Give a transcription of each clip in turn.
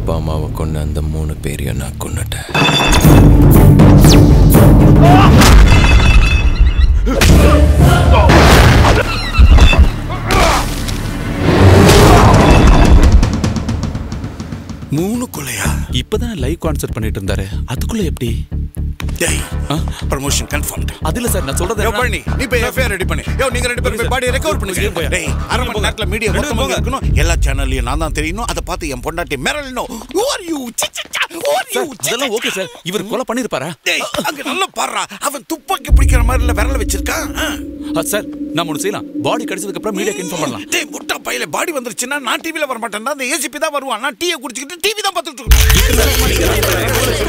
அப்பா அம்மாவை கொண்ட அந்த மூணு பேரையும் நான் கொன்னுட்டேன் மூணு கொலையா இப்பதான் லைவ் கான்சர்ட் பண்ணிட்டு இருந்தாரு அதுக்குள்ள எப்படி டேய் ப்ரமோஷன் கன்ஃபார்ம்ட் அதுல சார் நான் சொல்றது யோ என்னன்னா- பண்ணி நீ போய் எஃப்ஐஆர் ரெடி பண்ணு யோ நீங்க ரெண்டு பேரும் போய் பாடி ரெக்கவர் பண்ணுங்க போயா. டேய் அரை மணி நேரத்துல மீடியா ரெண்டு மொத்தமா போங்க. இருக்கணும் எல்லா சேனல்லையும் நான் தான் தெரியணும் அதை பார்த்து என் பொண்டாட்டி மிரளணும் who are you சி, சி, சி, who are you சார், அதெல்லாம் ஓகே சார் இவர் கொலை பண்ணிருப்பாரா டேய் அங்க நல்லா பாடுறா அவன் துப்பாக்கி பிடிக்கிற மாதிரி இல்ல விரல வச்சிருக்கான் ஆ. ஆ, சார் நம்ம ஒண்ணு செய்யலாம் பாடி கிடைச்சதுக்கு அப்புறம் மீடியாக்கு இன்ஃபார்ம் பண்ணலாம் டேய் முட்டா பையில பாடி வந்துருச்சுன்னா நான் டிவில வர மாட்டேன் அந்த ஏசிபி தான் வருவான் நான் டீயை குடிச்சிக்கிட்டு டிவி தான் பார்த்துட்டு இருக்கேன்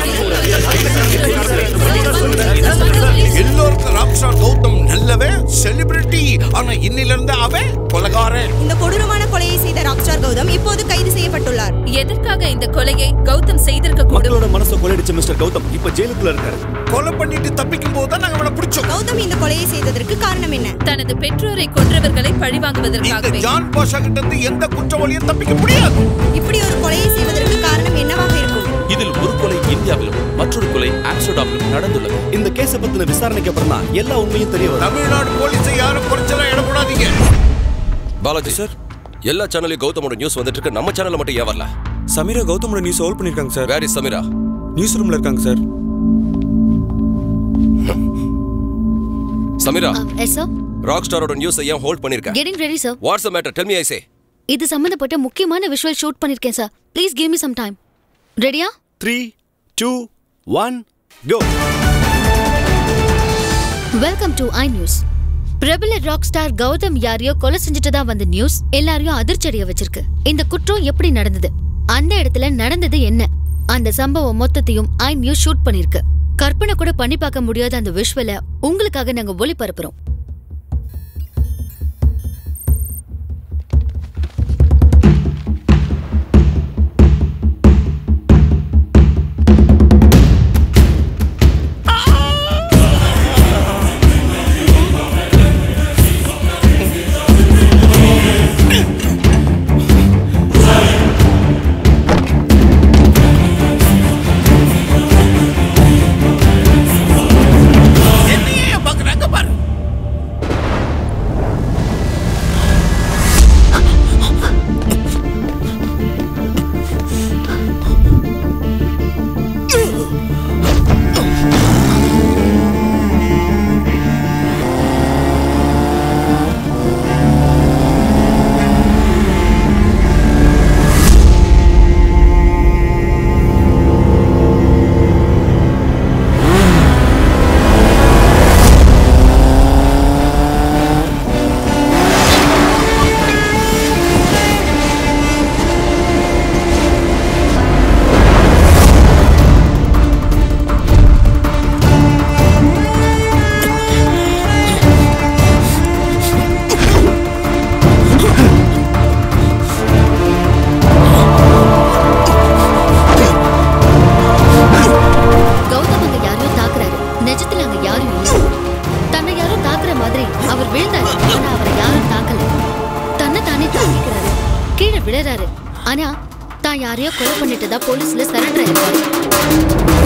எல்லோருக்கும் ராக் ஸ்டார் கௌதம் நல்லவன் செலிபிரிட்டி ஆனா இன்னில இருந்து அவன் கொலகாரன் இந்த கொடூரமான கொலையை செய்த ராக்ஸ்டார் கௌதம் இப்போது கைது செய்யப்பட்டுள்ளார் எதற்காக இந்த கொலையை கௌதம் செய்திருக்க கூடும் மக்களோட மனசை கொள்ளையடிச்ச மிஸ்டர் கௌதம் இப்ப ஜெயிலுக்குள்ள இருக்காரு கொலை பண்ணிட்டு தப்பிக்கும் போது தான் நாங்க அவனை பிடிச்சோம் கௌதம் இந்த கொலையை செய்ததற்கு காரணம் என்ன தனது பெற்றோரை கொன்றவர்களை இந்த பழிவாங்குவதற்காகவே ஜான் பாஷா கிட்ட இருந்து எந்த குற்றவாளியும் தப்பிக்க முடியாது இப்படி ஒரு கொலையை செய்வதற்கு காரணம் என்னவாக இருக்கும் இதில் ஒரு கொலை இந்தியாவிலும் மற்றொரு கொலை ஆம்ஸ்டர்டாமிலும் நடந்துள்ளது இந்த கேஸ பத்தின விசாரணைக்கு அப்புறம் தான் எல்லா உண்மையும் தெரிய வரும் தமிழ்நாடு போலீஸை யாரும் குறைச்சலாம் இடப்படாதீங்க பாலாஜி சார் எல்லா சேனல்லையும் கௌதமோட நியூஸ் வந்துட்டு இருக்கு நம்ம சேனல்ல மட்டும் ஏன் வரல சமீரா கௌதமோட நியூஸ் ஹோல்ட் பண்ணிருக்காங்க sir where is Sameera news ரூம்ல இருக்காங்க sir Sameera yes sir rock ஸ்டாரோட நியூஸ் ஏன் ஹோல்ட் பண்ணிருக்க getting ready sir what's matter tell me I say இது சம்பந்தப்பட்ட முக்கியமான விஷுவல் ஷூட் பண்ணிருக்கேன் sir please give me some time ரெடியா three two one go welcome to I News பிரபல rock star Gautam யாரையோ கொலை செஞ்சுட்டதா வந்த நியூஸ் எல்லாரையும் அதிர்ச்சடைய வச்சிருக்கு இந்த குற்றம் எப்படி நடந்தது அந்த இடத்துல நடந்தது என்ன அந்த சம்பவம் மொத்தத்தையும் ஐ நியூஸ் ஷூட் பண்ணிருக்கு கற்பனை கூட பண்ணி பார்க்க முடியாத அந்த விஷுவல உங்களுக்காக நாங்க ஒளிபரப்புறோம் என்னையே பாக்குறாங்க பாரு கௌதம் அங்க யாரையோ தாக்குறாரு நிஜத்துல அங்க யாரும் இல்ல தன்னை யாரோ தாக்குற மாதிரி அவர் விழுந்தாரு ஆனா அவரை யாரும் தாக்கல தன்னை தானே தாக்கிக்கிறாரு கீழே விழறாரு ஆனா தான் யாரையோ கொலை பண்ணிட்டதா போலீஸ்ல சரண்டர் ஆயிருக்காரு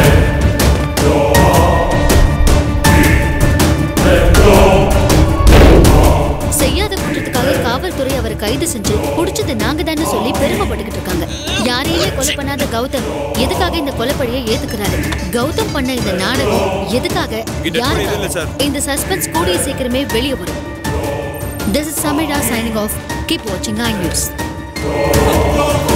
செய்யாத குற்றத்துக்காக காவல்துறை அவரை கைது செஞ்சு புடிச்சது நாங்க தானே சொல்லி பெருமைப்பட்டுக்கிட்டு இருக்காங்க யாரையுமே கொலை பண்ணாத கௌதம் எதுக்காக இந்த கொலைப்பழியை ஏத்துக்கிறாரு கௌதம் பண்ண இந்த நாடகம் எதுக்காக யாருக்காக இந்த சஸ்பென்ஸ் கூடிய சீக்கிரமே வெளியே வரும் this is Sameera signing off keep வாட்சிங் ஐ நியூஸ்